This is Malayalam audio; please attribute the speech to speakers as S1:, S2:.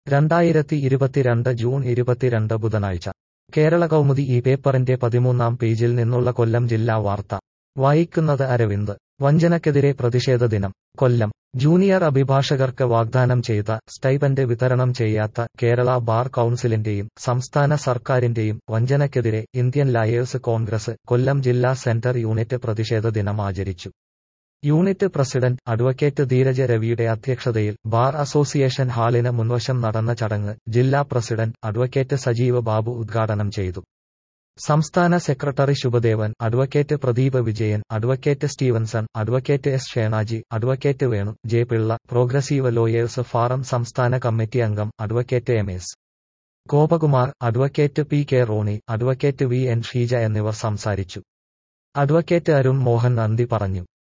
S1: രണ്ടായിരത്തി ഇരുപത്തിരണ്ട് ജൂൺ ഇരുപത്തിരണ്ട് ബുധനാഴ്ച കേരള കൗമുദി ഈ പേപ്പറിന്റെ പതിമൂന്നാം പേജിൽ നിന്നുള്ള കൊല്ലം ജില്ലാ വാർത്ത വായിക്കുന്നത് അരവിന്ദ് വഞ്ചനക്കെതിരെ പ്രതിഷേധ ദിനം കൊല്ലം ജൂനിയർ അഭിഭാഷകർക്ക് വാഗ്ദാനം ചെയ്ത സ്റ്റൈപൻഡ് വിതരണം ചെയ്യാത്ത കേരള ബാർ കൌൺസിലിന്റെയും സംസ്ഥാന സർക്കാരിന്റെയും വഞ്ചനക്കെതിരെ ഇന്ത്യൻ ലായേഴ്സ് കോൺഗ്രസ് കൊല്ലം ജില്ലാ സെന്റർ യൂണിറ്റ് പ്രതിഷേധ ദിനം ആചരിച്ചു യൂണിറ്റ് പ്രസിഡന്റ് അഡ്വക്കേറ്റ് ധീരജ രവിയുടെ അധ്യക്ഷതയിൽ ബാർ അസോസിയേഷൻ ഹാളിന് മുൻവശം നടന്ന ചടങ്ങ് ജില്ലാ പ്രസിഡന്റ് അഡ്വക്കേറ്റ് സജീവ് ബാബു ഉദ്ഘാടനം ചെയ്തു സംസ്ഥാന secretary Shubhadevan advocate Pradeep Vijayan advocate Stevenson advocate S Shenaji advocate Venu J Pillai progressive lawyers forum സംസ്ഥാന കമ്മിറ്റി അംഗം advocate M S Gopakumar advocate P K Roni advocate V N Sheeja എന്നിവർ സംസാരിച്ചു അഡ്വക്കേറ്റ് അരുൺ മോഹൻ നന്ദി പറഞ്ഞു